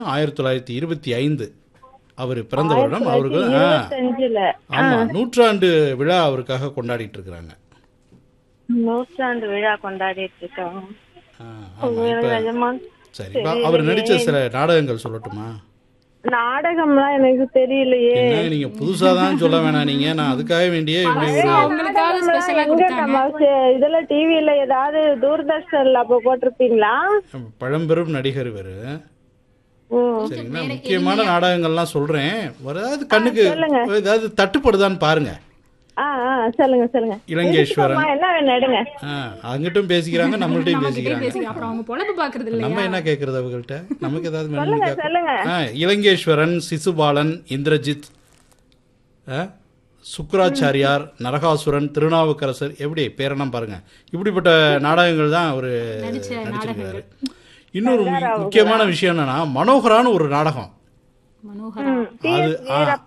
ஆயிரத்தி தொள்ளாயிரத்தி இருபத்தி ஐந்து அவர் பிறந்த வருடம் அவருக்கு ஆ, இருபத்தஞ்சுல ஆமா நூற்றாண்டு விழா அவருக்காக கொண்டாடிட்டு இருக்கிறாங்க நூற்றாண்டு விழா கொண்டாடிட்டு இருக்கோம் ஆ, ஆமா இப்ப நிஜமா சரி வா, அவர் நடிச்ச சில நாடகங்கள் சொல்லட்டுமா நாடகம்லாம் எனக்கு தெரியலையே என்ன நீங்க புதுசா தான் சொல்ல வேணாம் நீங்க நான் அதுக்காக வேண்டியே இப்படி ஒரு அவங்களுக்காக ஸ்பெஷலா எங்க நம்ம சே- இதுல டிவில ஏதாவது தூர்தர்ஷன்ல அப்ப போட்டிருப்பீங்களா பழம்பெரும் நடிகர் இவரு ம். சரிங்களா முக்கியமான நாடகங்கள்லாம் சொல்றேன் ஏதாவது கண்ணுக்கு ஏதாவது தட்டுப்படுதான்னு பாருங்க ஆ ஆ சொல்லுங்க சொல்லுங்க இலங்கேஸ்வரன் அம்மா, என்ன வேணும் எடுங்க ஆ, அங்கிட்டும் பேசிக்கிறாங்க நம்மள்ட்டையும் நம்ம கிட்டே பேசிக்கிறாங்க பேசி அப்புறம் அவங்க பொழப்பு பாக்குறது இல்லையா நம்ம என்ன கேட்கறது அவங்கள்ட்ட நமக்கு ஏதாவது மெனு சொல்லுங்க கேட்க- சொல்லுங்க ஆ, இலங்கேஸ்வரன் சிசுபாலன் இந்திரஜித் ஆ, சுக்ராச்சாரியார் நரகாசுரன் திருநாவுக்கரசர் எப்படி பேரெல்லாம் பாருங்க இப்படிப்பட்ட நாடகங்கள் தான் அவர் நடிச்ச நடிச்சிருக்காரு இன்னொரு மு- முக்கியமான விஷயம் என்னன்னா மனோகரான்னு ஒரு நாடகம் மனோகரா அது ஆ,